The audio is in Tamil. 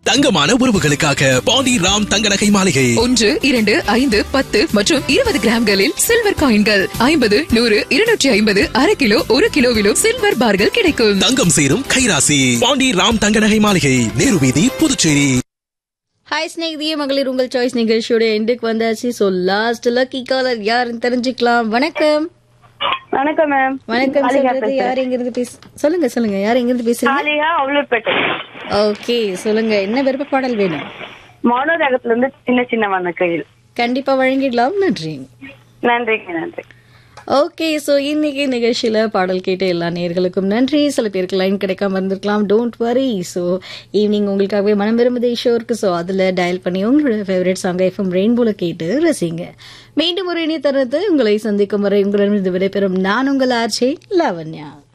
தங்கமான உறவுகளுக்காக பாண்டி ராம் தங்க நகை மாளிகை ஒன்று இரண்டு ஐந்து பத்து மற்றும் இருபது கிராம்களில் சில்வர் காயின்கள் ஐம்பது நூறு இருநூற்றி ஐம்பது அரை கிலோ ஒரு கிலோவிலும் சில்வர் பார்கள் கிடைக்கும் தங்கம் சேரும் கைராசி பாண்டி ராம் தங்க நகை மாளிகை நேரு வீதி புதுச்சேரி ஹாய் ஸ்நேகிதிய மகளிர் உங்கள் சாய்ஸ் நிகழ்ச்சியோட எண்டுக்கு வந்தாச்சு ஸோ லாஸ்ட் லக்கி காலர் யாருன்னு தெரிஞ்சுக்கலாம் வணக்கம் வணக்கம் மேம் வணக்கம் ஆலிகா சொல்றது பேசுறேன். யார் எங்கிருந்து பேச சொல்லுங்க சொல்லுங்க யார் எங்கிருந்து பேசுறீங்க ஆலியா அவலூர்பேட்டை ஓகே சொல்லுங்க என்ன விருப்ப பாடல் வேணும் மௌனராகத்துல இருந்து சின்ன சின்ன வண்ண கையில் கண்டிப்பா வழங்கிடலாம் நன்றி நன்றிங்க நன்றி ஓகே ஸோ இன்னைக்கு நிகழ்ச்சியில பாடல் கேட்ட எல்லா நேர்களுக்கும் நன்றி சில பேருக்கு லைன் கிடைக்காம இருந்திருக்கலாம் டோன்ட் வரி ஸோ ஈவினிங் உங்களுக்காகவே மனம் விரும்புதே ஷோ இருக்கு ஸோ அதில் டயல் பண்ணி உங்களோட ஃபேவரட் சாங் எஃப்எம் ரெயின்போல கேட்டு ரசிங்க மீண்டும் ஒரு இணைய தருணத்தை உங்களை சந்திக்கும் வரை உங்களிடம் விடைபெறும் நான் உங்கள் ஆர்ச்சே லாவண்யா